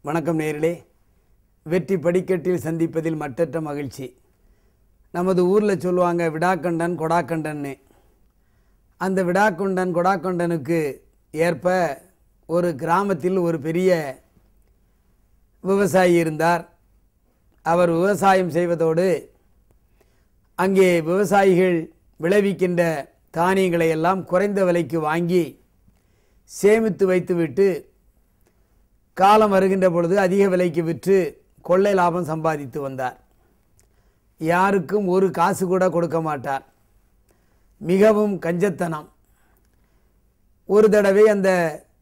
வணக்கம் நேர்களே வெற்றி படிக்கட்டில் சந்திப்பதில் மட்டற்ற மகிழ்ச்சி நமது ஊரில் சொல்லுவாங்க விடாக்கண்டன் கொடாக்கண்டன்னு அந்த விடாக்கொண்டன் கொடாக்கொண்டனுக்கு ஏற்ப ஒரு கிராமத்தில் ஒரு பெரிய விவசாயி இருந்தார் அவர் விவசாயம் செய்வதோடு அங்கே விவசாயிகள் விளைவிக்கின்ற தானியங்களை எல்லாம் குறைந்த விலைக்கு வாங்கி சேமித்து வைத்துவிட்டு காலம் வருகின்ற பொழுது அதிக விலைக்கு விற்று கொள்ளை லாபம் சம்பாதித்து வந்தார் யாருக்கும் ஒரு காசு கூட கொடுக்க மாட்டார் மிகவும் கஞ்சத்தனம் ஒரு தடவை அந்த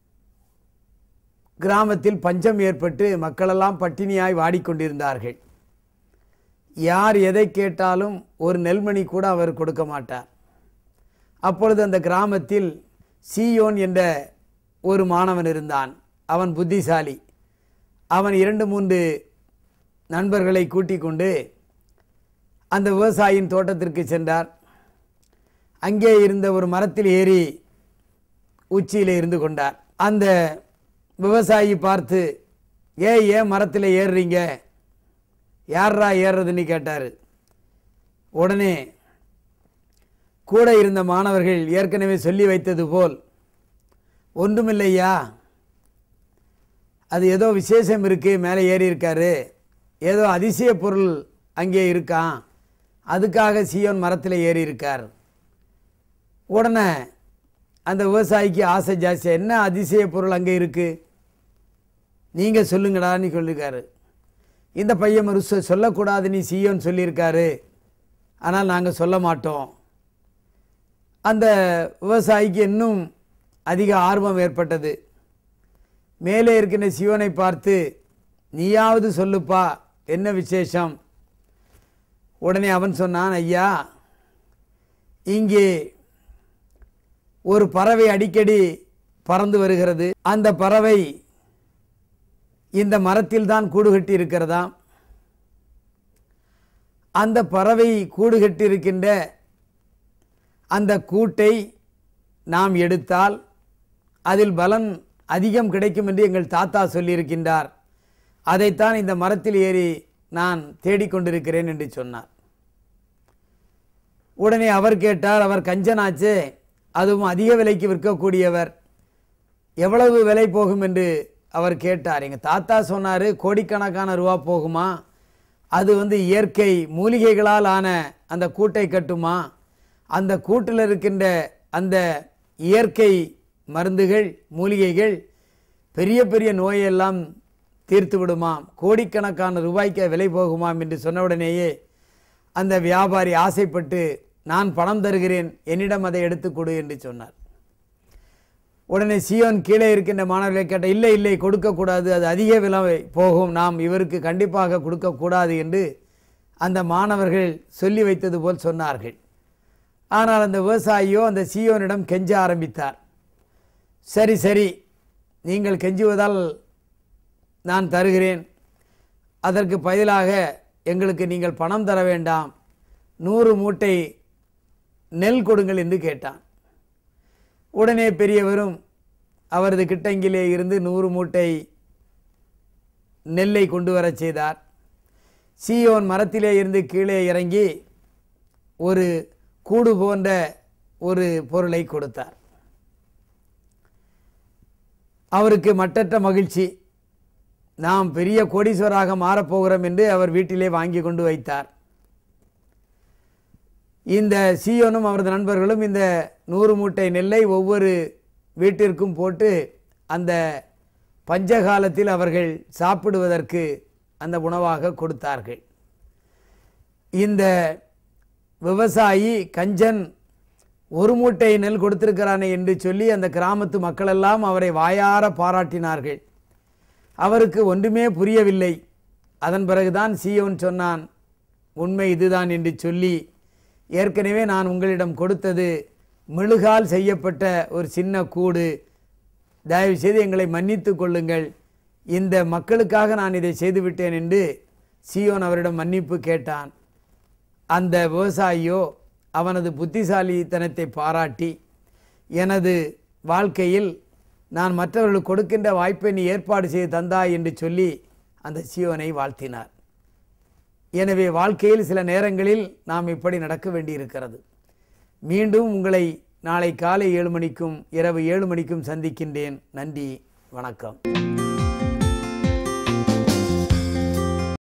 கிராமத்தில் பஞ்சம் ஏற்பட்டு மக்களெல்லாம் பட்டினியாய் வாடிக்கொண்டிருந்தார்கள் யார் எதை கேட்டாலும் ஒரு நெல்மணி கூட அவர் கொடுக்க மாட்டார் அப்பொழுது அந்த கிராமத்தில் சீயோன் என்ற ஒரு மாணவன் இருந்தான் அவன் புத்திசாலி அவன் இரண்டு மூன்று நண்பர்களை கூட்டிக் கொண்டு அந்த விவசாயியின் தோட்டத்திற்கு சென்றார் அங்கே இருந்த ஒரு மரத்தில் ஏறி உச்சியில் இருந்து கொண்டார் அந்த விவசாயி பார்த்து ஏ ஏன் மரத்தில் ஏறுறீங்க யாரா ஏறுறதுன்னு கேட்டார் உடனே கூட இருந்த மாணவர்கள் ஏற்கனவே சொல்லி வைத்தது போல் ஒன்றுமில்லையா அது ஏதோ விசேஷம் இருக்கு மேலே ஏறி இருக்காரு ஏதோ அதிசய பொருள் அங்கே இருக்கான் அதுக்காக சியோன் மரத்தில் ஏறி இருக்கார் உடனே அந்த விவசாயிக்கு ஆசை ஜாஸ்தி என்ன அதிசய பொருள் அங்கே இருக்கு நீங்கள் சொல்லுங்கடான்னு சொல்லியிருக்காரு இந்த பையன் ஒரு சொ- சொல்லக்கூடாது நீ சியோன் சொல்லியிருக்காரு ஆனால் நாங்கள் சொல்ல மாட்டோம் அந்த விவசாயிக்கு இன்னும் அதிக ஆர்வம் ஏற்பட்டது மேலே இருக்கின்ற சிவனை பார்த்து நீயாவது சொல்லுப்பா என்ன விசேஷம் உடனே அவன் சொன்னான் ஐயா இங்கே ஒரு பறவை அடிக்கடி பறந்து வருகிறது அந்த பறவை இந்த மரத்தில் தான் கூடு கட்டி இருக்கிறதாம் அந்த பறவை கூடு கட்டி இருக்கின்ற அந்த கூட்டை நாம் எடுத்தால் அதில் பலன் அதிகம் கிடைக்கும் என்று எங்கள் தாத்தா சொல்லியிருக்கின்றார் அதைத்தான் இந்த மரத்தில் ஏறி நான் தேடிக்கொண்டிருக்கிறேன் என்று சொன்னார் உடனே அவர் கேட்டார் அவர் கஞ்சனாச்சே அதுவும் அதிக விலைக்கு விற்கக்கூடியவர் எவ்வளவு விலை போகும் என்று அவர் கேட்டார் எங்கள் தாத்தா சொன்னார் கோடிக்கணக்கான ரூபா போகுமா அது வந்து இயற்கை மூலிகைகளால் ஆன அந்த கூட்டை கட்டுமா அந்த கூட்டில் இருக்கின்ற அந்த இயற்கை மருந்துகள் மூலிகைகள் பெரிய பெரிய நோயெல்லாம் தீர்த்து விடுமாம் கோடிக்கணக்கான ரூபாய்க்கு விலை போகுமாம் என்று சொன்னவுடனேயே அந்த வியாபாரி ஆசைப்பட்டு நான் பணம் தருகிறேன் என்னிடம் அதை எடுத்துக் கொடு என்று சொன்னார் உடனே சியோன் கீழே இருக்கின்ற மாணவர்களை கேட்ட இல்லை இல்லை கொடுக்கக்கூடாது அது அதிக விலை போகும் நாம் இவருக்கு கண்டிப்பாக கொடுக்கக்கூடாது என்று அந்த மாணவர்கள் சொல்லி வைத்தது போல் சொன்னார்கள் ஆனால் அந்த விவசாயியோ அந்த சியோனிடம் கெஞ்ச ஆரம்பித்தார் சரி சரி நீங்கள் கெஞ்சுவதால் நான் தருகிறேன் அதற்கு பதிலாக எங்களுக்கு நீங்கள் பணம் தர வேண்டாம் நூறு மூட்டை நெல் கொடுங்கள் என்று கேட்டான் உடனே பெரியவரும் அவரது கிட்டங்கிலே இருந்து நூறு மூட்டை நெல்லை கொண்டு வரச் செய்தார் சீயோன் மரத்திலே இருந்து கீழே இறங்கி ஒரு கூடு போன்ற ஒரு பொருளை கொடுத்தார் அவருக்கு மட்டற்ற மகிழ்ச்சி நாம் பெரிய கோடீஸ்வராக மாறப்போகிறோம் என்று அவர் வீட்டிலே வாங்கி கொண்டு வைத்தார் இந்த சீயோனும் அவரது நண்பர்களும் இந்த நூறு மூட்டை நெல்லை ஒவ்வொரு வீட்டிற்கும் போட்டு அந்த பஞ்சகாலத்தில் அவர்கள் சாப்பிடுவதற்கு அந்த உணவாக கொடுத்தார்கள் இந்த விவசாயி கஞ்சன் ஒரு மூட்டை நெல் கொடுத்திருக்கிறானே என்று சொல்லி அந்த கிராமத்து மக்களெல்லாம் அவரை வாயார பாராட்டினார்கள் அவருக்கு ஒன்றுமே புரியவில்லை அதன் பிறகுதான் சீயோன் சொன்னான் உண்மை இதுதான் என்று சொல்லி ஏற்கனவே நான் உங்களிடம் கொடுத்தது மெழுகால் செய்யப்பட்ட ஒரு சின்ன கூடு தயவு செய்து எங்களை மன்னித்து கொள்ளுங்கள் இந்த மக்களுக்காக நான் இதை செய்துவிட்டேன் என்று சீயோன் அவரிடம் மன்னிப்பு கேட்டான் அந்த விவசாயியோ அவனது புத்திசாலித்தனத்தை பாராட்டி எனது வாழ்க்கையில் நான் மற்றவர்களுக்கு கொடுக்கின்ற வாய்ப்பை நீ ஏற்பாடு செய்து தந்தாய் என்று சொல்லி அந்த சியோனை வாழ்த்தினார் எனவே வாழ்க்கையில் சில நேரங்களில் நாம் இப்படி நடக்க வேண்டியிருக்கிறது மீண்டும் உங்களை நாளை காலை ஏழு மணிக்கும் இரவு ஏழு மணிக்கும் சந்திக்கின்றேன் நன்றி வணக்கம்